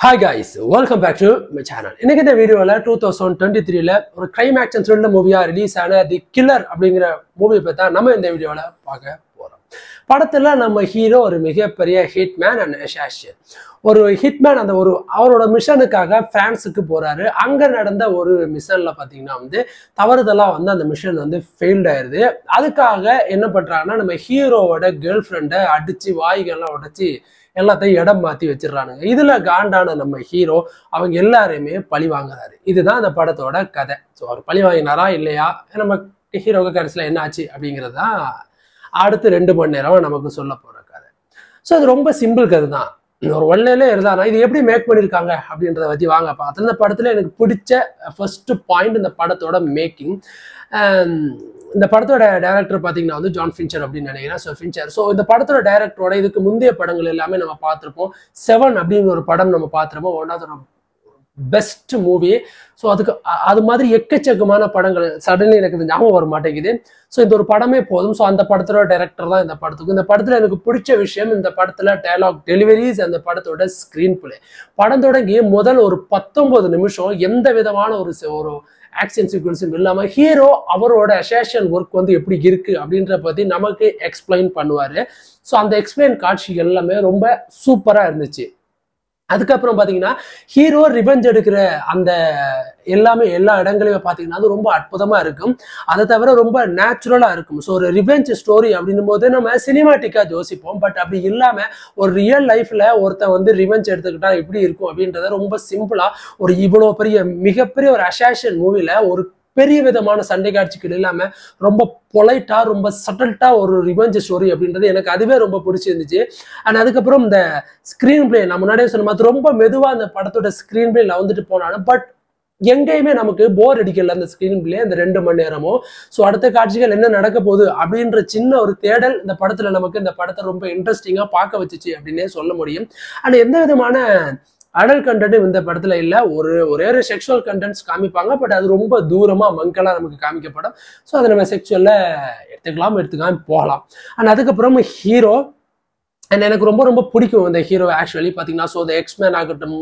hi guys welcome back to my channel இன்னைக்கு இந்த வீடியோவில் டூ தௌசண்ட் டுவெண்ட்டி த்ரீல ஒரு கிரைம் ஆக்ஷன் த்ரில்லர் மூவியாக ரிலீஸ் ஆன தி கில்லர் அப்படிங்கிற மூவியை பற்றி தான் நம்ம இந்த வீடியோவில் பார்க்க போகிறோம் படத்தில் நம்ம ஹீரோ ஒரு மிகப்பெரிய ஹிட்மேன் அண்ட் அசாஷியன் ஒரு ஹிட்மேன் அந்த ஒரு அவரோட மிஷனுக்காக பிரான்ஸுக்கு போறாரு அங்க நடந்த ஒரு மிஷன்ல பாத்தீங்கன்னா வந்து தவறுதலா வந்து அந்த மிஷன் வந்து ஃபெயில்ட் ஆயிருது அதுக்காக என்ன பண்றாங்கன்னா நம்ம ஹீரோவோட கேர்ள் ஃப்ரெண்டை அடிச்சு வாய்கள்லாம் உடைச்சு எல்லாத்தையும் இடம் மாத்தி வச்சிடுறானுங்க இதுல காண்டான நம்ம ஹீரோ அவங்க எல்லாரையுமே பழி வாங்குறாரு இதுதான் அந்த படத்தோட கதை ஸோ அவர் பழி வாங்கினாரா இல்லையா நம்ம ஹீரோவுக்கு கடைசியில் என்ன ஆச்சு அப்படிங்கிறது தான் அடுத்து ரெண்டு மணி நேரம் நமக்கு சொல்ல போற கதை ஸோ அது ரொம்ப சிம்பிள் கதை தான் ஒரு ஒன்லைன்ல இருந்தானா இது எப்படி மேக் பண்ணியிருக்காங்க அப்படின்றத பற்றி வாங்க பார்த்து இந்த படத்தில் எனக்கு பிடிச்ச ஃபர்ஸ்ட் பாயிண்ட் இந்த படத்தோட மேக்கிங் இந்த படத்தோட டேரக்டர் பார்த்தீங்கன்னா வந்து ஜான் ஃபின்ச்சர் அப்படின்னு நினைக்கிறேன் ஸோ ஃபின்ச்சர் ஸோ இந்த படத்தோட டேரக்டரோட இதுக்கு முந்தைய படங்கள் எல்லாமே நம்ம பார்த்துருப்போம் செவன் அப்படிங்கிற ஒரு படம் நம்ம பார்த்துருப்போம் one of best movie so அதுக்கு அ- அது மாதிரி எக்கச்சக்கமான படங்கள் சடன்லி எனக்கு இது ஞாபகம் வர மாட்டேங்குது ஸோ இந்த ஒரு படமே போதும் ஸோ அந்த படத்தோட டைரக்டர் தான் இந்த படத்துக்கு இந்த படத்தில் எனக்கு பிடிச்ச விஷயம் இந்த படத்தில் டயலாக் டெலிவரிஸ் அந்த படத்தோட ஸ்க்ரீன் பிளே படம் தொடங்கி முதல் ஒரு பத்தொன்பது நிமிஷம் எந்த விதமான ஒரு ச- ஒரு ஆக்ஷன் சீக்வன்ஸும் இல்லாமல் ஹீரோ அவரோட அசேஷன் ஒர்க் வந்து எப்படி இருக்கு அப்படின்ற பற்றி நமக்கு எக்ஸ்பிளைன் பண்ணுவார் ஸோ அந்த எக்ஸ்பிளைன் காட்சிகள் எல்லாமே ரொம்ப சூப்பராக இருந்துச்சு அதுக்கப்புறம் பார்த்தீங்கன்னா ஹீரோ ரிவெஞ்ச் எடுக்கிற அந்த எல்லாமே எல்லா இடங்களையும் பார்த்தீங்கன்னா அது ரொம்ப அற்புதமாக இருக்கும் அதை தவிர ரொம்ப நேச்சுரலாக இருக்கும் ஸோ ஒரு ரிவெஞ்ச் ஸ்டோரி அப்படின்னும் போது நம்ம சினிமாட்டிக்காக யோசிப்போம் பட் அப்படி இல்லாமல் ஒரு ரியல் லைஃப்பில் ஒருத்தன் வந்து ரிவெஞ்ச் எடுத்துக்கிட்டா எப்படி இருக்கும் அப்படின்றத ரொம்ப சிம்பிளாக ஒரு இவ்வளோ பெரிய மிகப்பெரிய ஒரு அசாஷன் மூவியில் ஒரு பெரிய விதமான சண்டை காட்சிகள் இல்லாமல் ரொம்ப பொலைட்டா ரொம்ப சட்டல்ட்டா ஒரு ரிவெஞ்ச் ஸ்டோரி அப்படின்றது எனக்கு அதுவே ரொம்ப பிடிச்சிருந்துச்சு அண்ட் அதுக்கப்புறம் இந்த ஸ்க்ரீன் பிளே நான் முன்னாடியே சொன்ன மாதிரி ரொம்ப மெதுவாக அந்த படத்தோட ஸ்க்ரீன் பிளேல வந்துட்டு போனாலும் பட் எங்கேயுமே நமக்கு போர் அடிக்கல அந்த ஸ்க்ரீன் பிளே அந்த ரெண்டு மணி நேரமும் ஸோ அடுத்த காட்சிகள் என்ன நடக்க போகுது அப்படின்ற சின்ன ஒரு தேடல் இந்த படத்துல நமக்கு இந்த படத்தை ரொம்ப இன்ட்ரெஸ்டிங்காக பார்க்க வச்சுச்சு அப்படின்னே சொல்ல முடியும் அண்ட் எந்த விதமான அடல் கண்டென்ட்டும் இந்த படத்துல இல்லை ஒரு ஒரே ஒரு செக்ஷுவல் கண்டென்ட்ஸ் காமிப்பாங்க பட் அது ரொம்ப தூரமா மங்கலா நமக்கு காமிக்கப்படும் ஸோ அதை நம்ம செக்ஷுவல்ல எடுத்துக்கலாம் எடுத்துக்காம போகலாம் அண்ட் அதுக்கப்புறம் ஹீரோ அண்ட் எனக்கு ரொம்ப ரொம்ப பிடிக்கும் இந்த ஹீரோ ஆக்சுவலி பார்த்தீங்கன்னா ஸோ இந்த எக்ஸ்மேன் ஆகட்டும்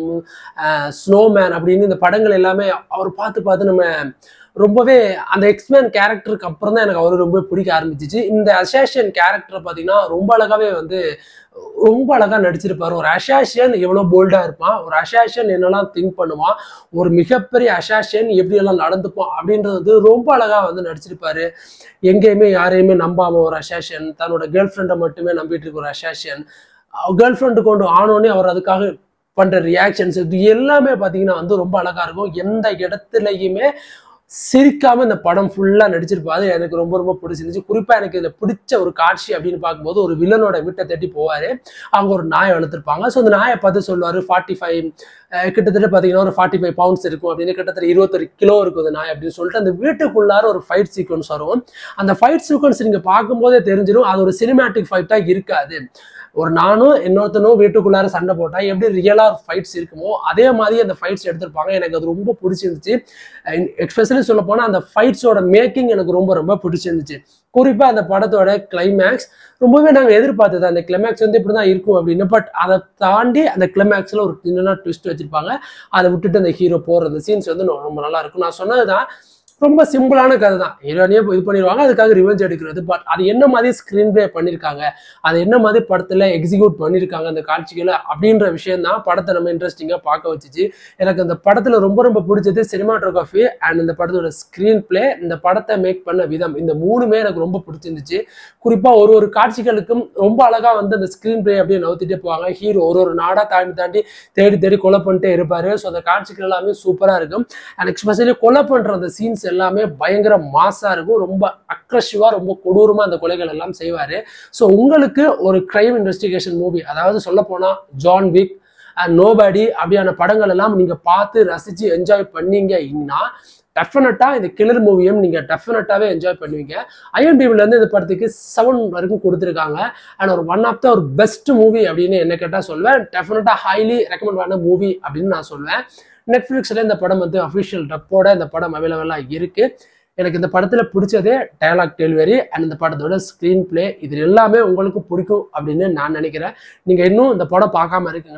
ஸ்னோமேன் அப்படின்னு இந்த படங்கள் எல்லாமே அவர் பார்த்து பார்த்து நம்ம ரொம்பவே அந்த எக்ஸ்மேன் கேரக்டருக்கு அப்புறம் தான் எனக்கு அவர் ரொம்ப பிடிக்க ஆரம்பிச்சிச்சு இந்த அசாஷியன் கேரக்டரை பார்த்தீங்கன்னா ரொம்ப அழகாவே வந்து ரொம்ப அழகா நடிச்சிருப்பாரு ஒரு அசாஷியன் எவ்வளோ போல்டா இருப்பான் ஒரு அசாஷியன் என்னெல்லாம் திங்க் பண்ணுவான் ஒரு மிகப்பெரிய அசாஷியன் எப்படி எல்லாம் நடந்துப்பான் அப்படின்றது வந்து ரொம்ப அழகா வந்து நடிச்சிருப்பாரு எங்கேயுமே யாரையுமே நம்பாம ஒரு அசாஷியன் தன்னோட கேர்ள் ஃப்ரெண்டை மட்டுமே நம்பிட்டு இருக்க ஒரு அசாஷியன் கேர்ள் ஃப்ரெண்டு கொண்டு ஆனோடனே அவர் அதுக்காக பண்ற ரியாக்ஷன்ஸ் இது எல்லாமே பார்த்தீங்கன்னா வந்து ரொம்ப அழகா இருக்கும் எந்த இடத்துலையுமே சிரிக்காம இந்த படம் ஃபுல்லா நடிச்சிருப்பாரு எனக்கு ரொம்ப ரொம்ப பிடிச்சிருந்துச்சு குறிப்பா எனக்கு இதுல பிடிச்ச ஒரு காட்சி அப்படின்னு பார்க்கும்போது ஒரு வில்லனோட வீட்டை தட்டி போவாரு அவங்க ஒரு நாயை வளர்த்துருப்பாங்க ஸோ அந்த நாயை பார்த்து சொல்லுவாரு ஃபார்ட்டி ஃபைவ் கிட்டத்தட்ட பார்த்தீங்கன்னா ஒரு ஃபார்ட்டி ஃபைவ் பவுண்ட்ஸ் இருக்கும் அப்படின்னு கிட்டத்தட்ட இருபத்தொரு கிலோ இருக்கும் அந்த நாய் அப்படின்னு சொல்லிட்டு அந்த வீட்டுக்குள்ளார ஒரு ஃபைட் சீக்வன்ஸ் வரும் அந்த ஃபைட் சீக்வன்ஸ் நீங்க பார்க்கும்போதே தெரிஞ்சிடும் அது ஒரு சினிமேட்டிக் ஃபைட்டா இருக்காது ஒரு நானும் இன்னொருத்தனும் வீட்டுக்குள்ளார சண்டை போட்டா எப்படி ரியலா ஃபைட்ஸ் இருக்குமோ அதே மாதிரி அந்த ஃபைட்ஸ் எடுத்திருப்பாங்க எனக்கு அது ரொம்ப பிடிச்சிருந்துச்சு எக்ஸ்பெஷலி சொல்ல போனா அந்த ஃபைட்ஸோட மேக்கிங் எனக்கு ரொம்ப ரொம்ப பிடிச்சிருந்துச்சு குறிப்பா அந்த படத்தோட கிளைமேக்ஸ் ரொம்பவே நாங்க எதிர்பார்த்தது அந்த கிளைமேக்ஸ் வந்து இப்படிதான் இருக்கும் அப்படின்னு பட் அதை தாண்டி அந்த கிளைமேக்ஸ்ல ஒரு சின்ன ட்விஸ்ட் வச்சிருப்பாங்க அதை விட்டுட்டு அந்த ஹீரோ போற அந்த சீன்ஸ் வந்து ரொம்ப நல்லா இருக்கும் நான் சொன்னதுதான் ரொம்ப சிம்பிளான கதை தான் ஹீரோனியே இது பண்ணிடுவாங்க அதுக்காக ரிவெஞ்ச் எடுக்கிறது பட் அது என்ன மாதிரி ஸ்க்ரீன் பிளே பண்ணியிருக்காங்க அது என்ன மாதிரி படத்தில் எக்ஸிக்யூட் பண்ணியிருக்காங்க அந்த காட்சிகளை அப்படின்ற விஷயம் தான் படத்தை நம்ம இன்ட்ரெஸ்டிங்காக பார்க்க வச்சுச்சு எனக்கு அந்த படத்தில் ரொம்ப ரொம்ப பிடிச்சது சினிமாட்டோகிராஃபி அண்ட் இந்த படத்தோட ஸ்க்ரீன் பிளே இந்த படத்தை மேக் பண்ண விதம் இந்த மூணுமே எனக்கு ரொம்ப பிடிச்சிருந்துச்சு குறிப்பாக ஒரு ஒரு காட்சிகளுக்கும் ரொம்ப அழகாக வந்து அந்த ஸ்க்ரீன் பிளே அப்படியே நவுத்திட்டே போவாங்க ஹீரோ ஒரு ஒரு நாடாக தாண்டி தாண்டி தேடி தேடி கொலை பண்ணிட்டே இருப்பாரு ஸோ அந்த காட்சிகள் எல்லாமே சூப்பராக இருக்கும் அண்ட் எக்ஸ்பெஷலி கொலை பண்ணுற அந்த சீன்ஸ் எல்லாமே பயங்கர மாசா இருக்கும் ரொம்ப அக்ரஷிவா ரொம்ப கொடூரமா அந்த கொலைகள் எல்லாம் செய்வாரு ஸோ உங்களுக்கு ஒரு கிரைம் இன்வெஸ்டிகேஷன் மூவி அதாவது சொல்ல போனா ஜான் விக் அண்ட் நோபடி அப்படியான படங்கள் எல்லாம் நீங்க பார்த்து ரசிச்சு என்ஜாய் பண்ணீங்கன்னா டெஃபினட்டா இந்த கிளர் மூவியும் நீங்க டெஃபினட்டாவே என்ஜாய் பண்ணுவீங்க ஐஎம்டிவில இருந்து இந்த படத்துக்கு செவன் வரைக்கும் கொடுத்துருக்காங்க அண்ட் ஒரு ஒன் ஆஃப் த ஒரு பெஸ்ட் மூவி அப்படின்னு என்ன கேட்டா சொல்வேன் டெஃபினட்டா ஹைலி ரெக்கமெண்ட் பண்ண மூவி அப்படின்னு நான் சொல்வேன் நெட்ஃப்ளிக்ஸில் இந்த படம் வந்து அஃபிஷியல் டப்போட இந்த படம் அவைலபிளாக இருக்கு எனக்கு இந்த படத்தில் பிடிச்சதே டயலாக் டெலிவரி அண்ட் இந்த படத்தோட ஸ்க்ரீன் பிளே இது எல்லாமே உங்களுக்கு பிடிக்கும் அப்படின்னு நான் நினைக்கிறேன் நீங்கள் இன்னும் இந்த படம் பார்க்காம இருக்கீங்கன்னா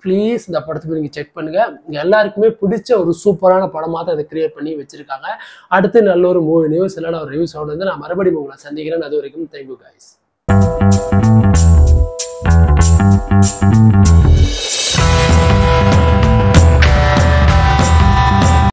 ப்ளீஸ் இந்த படத்தை போய் நீங்கள் செக் பண்ணுங்க இங்க எல்லாருக்குமே பிடிச்ச ஒரு சூப்பரான படமாக தான் அதை கிரியேட் பண்ணி வச்சிருக்காங்க அடுத்து நல்ல ஒரு மூவி நியூஸ் இல்லைன்னா ஒரு ரிவ்யூஸோட வந்து நான் மறுபடியும் உங்களை சந்திக்கிறேன் அது வரைக்கும் தேங்க்யூ guys